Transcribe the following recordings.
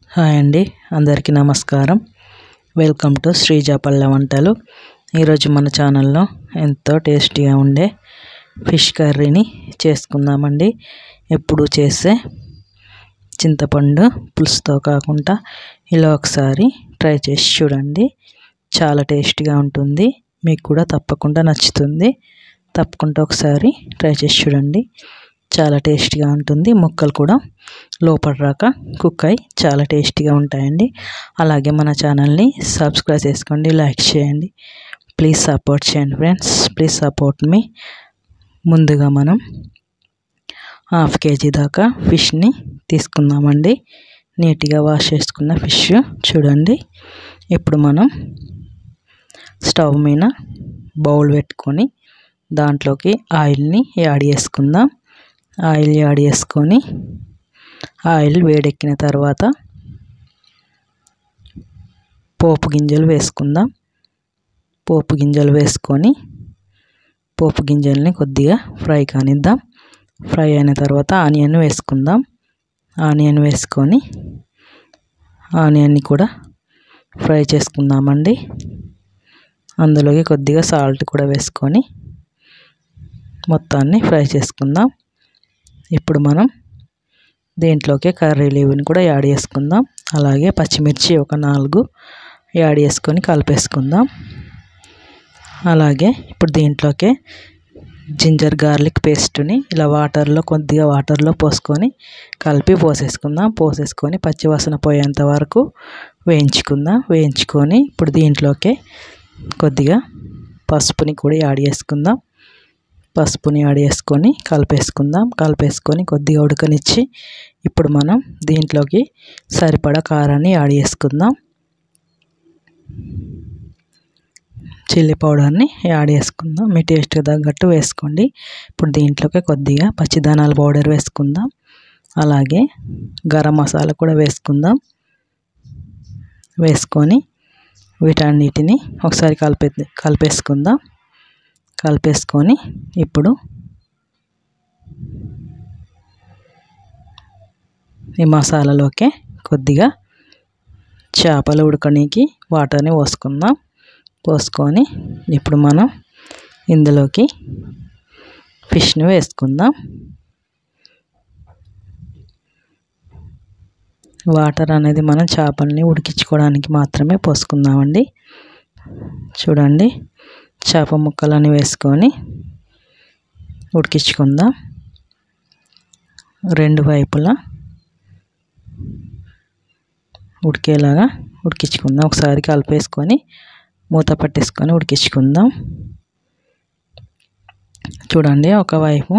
hi అండి అందరికీ నమస్కారం వెల్కమ్ టు శ్రీజ పల్లె వంటలు ఈరోజు మన ఛానల్లో ఎంతో టేస్టీగా ఉండే ఫిష్ కర్రీని చేసుకుందామండి ఎప్పుడు చేసే చింతపండు పులుసుతో కాకుండా ఇలా ఒకసారి ట్రై చేసి చూడండి చాలా టేస్టీగా ఉంటుంది మీకు కూడా తప్పకుండా నచ్చుతుంది తప్పకుండా ఒకసారి ట్రై చేసి చూడండి చాలా టేస్టీగా ఉంటుంది ముక్కలు కూడా లోపల రాక కుక్ అయి చాలా టేస్టీగా ఉంటాయండి అలాగే మన ఛానల్ని సబ్స్క్రైబ్ చేసుకోండి లైక్ చేయండి ప్లీజ్ సపోర్ట్ చేయండి ఫ్రెండ్స్ ప్లీజ్ సపోర్ట్ మీ ముందుగా మనం హాఫ్ కేజీ దాకా ఫిష్ని తీసుకుందామండి నీట్గా వాష్ చేసుకున్న ఫిష్ చూడండి ఇప్పుడు మనం స్టవ్ మీద బౌల్ పెట్టుకొని దాంట్లోకి ఆయిల్ని యాడ్ చేసుకుందాం ఆయిల్ యాడ్ చేసుకొని ఆయిల్ వేడెక్కిన తర్వాత పోపు గింజలు వేసుకుందాం పోపు గింజలు వేసుకొని పోపు గింజల్ని కొద్దిగా ఫ్రై కానిద్దాం ఫ్రై అయిన తర్వాత ఆనియన్ వేసుకుందాం ఆనియన్ వేసుకొని ఆనియన్ని కూడా ఫ్రై చేసుకుందామండి అందులోకి కొద్దిగా సాల్ట్ కూడా వేసుకొని మొత్తాన్ని ఫ్రై చేసుకుందాం ఇప్పుడు మనం దీంట్లోకి కర్రీ లీవ్ని కూడా యాడ్ చేసుకుందాం అలాగే పచ్చిమిర్చి ఒక నాలుగు యాడ్ చేసుకొని కలిపేసుకుందాం అలాగే ఇప్పుడు దీంట్లోకి జింజర్ గార్లిక్ పేస్ట్ని ఇలా వాటర్లో కొద్దిగా వాటర్లో పోసుకొని కలిపి పోసేసుకుందాం పోసేసుకొని పచ్చివాసన పోయేంత వరకు వేయించుకుందాం వేయించుకొని ఇప్పుడు దీంట్లోకి కొద్దిగా పసుపుని కూడా యాడ్ చేసుకుందాం పసుపుని యాడ్ చేసుకొని కలిపేసుకుందాం కలిపేసుకొని కొద్దిగా ఉడకనిచ్చి ఇప్పుడు మనం దీంట్లోకి సరిపడా కారాన్ని యాడ్ చేసుకుందాం చిల్లీ పౌడర్ని యాడ్ చేసుకుందాం మీ టేస్ట్కి తగ్గట్టు వేసుకోండి ఇప్పుడు దీంట్లోకి కొద్దిగా పచ్చిదానాల పౌడర్ వేసుకుందాం అలాగే గరం మసాలా కూడా వేసుకుందాం వేసుకొని వీటన్నిటిని ఒకసారి కలిపే కలిపేసుకుందాం కలిపేసుకొని ఇప్పుడు ఈ మసాలాలోకి కొద్దిగా చేపలు ఉడకడానికి వాటర్ని పోసుకుందాం పోసుకొని ఇప్పుడు మనం ఇందులోకి ఫిష్ని వేసుకుందాం వాటర్ అనేది మనం చేపల్ని ఉడికించుకోవడానికి మాత్రమే పోసుకుందామండి చూడండి చేప ముక్కలని వేసుకొని ఉడికించుకుందాం రెండు వైపులా ఉడికేలాగా ఉడికించుకుందాం ఒకసారి కలిపేసుకొని మూత పట్టేసుకొని ఉడికించుకుందాం చూడండి ఒకవైపు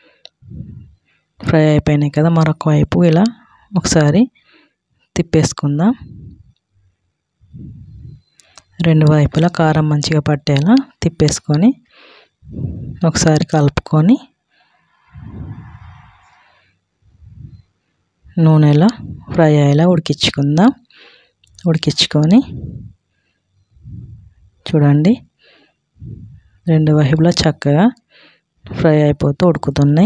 ఫ్రై అయిపోయినాయి కదా మరొక వైపు ఇలా ఒకసారి తిప్పేసుకుందాం రెండు వైపులా కారం మంచిగా పట్టేలా తిప్పేసుకొని ఒకసారి కలుపుకొని నూనెలో ఫ్రై అయ్యేలా ఉడికించుకుందాం ఉడికించుకొని చూడండి రెండు వైపులా చక్కగా ఫ్రై అయిపోతూ ఉడుకుతున్నాయి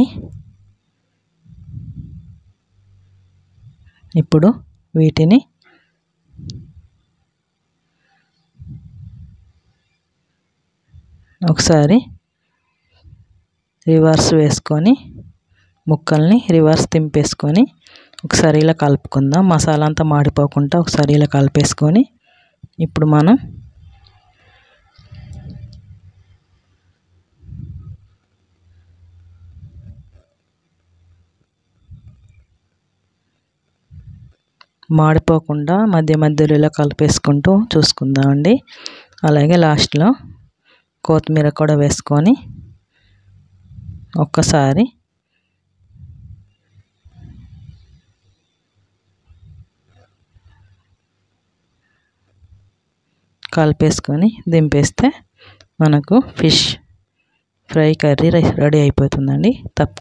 ఇప్పుడు వీటిని ఒకసారి రివర్స్ వేసుకొని ముక్కల్ని రివర్స్ తింపేసుకొని ఒకసారి ఇలా కలుపుకుందాం మసాలా అంతా మాడిపోకుండా ఒకసారి ఇలా కలిపేసుకొని ఇప్పుడు మనం మాడిపోకుండా మధ్య మధ్యలో ఇలా కలిపేసుకుంటూ చూసుకుందామండి అలాగే లాస్ట్లో కొత్తిమీర కూడా వేసుకొని ఒక్కసారి కలిపేసుకొని దింపేస్తే మనకు ఫిష్ ఫ్రై కర్రీ రెడీ అయిపోతుందండి తప్ప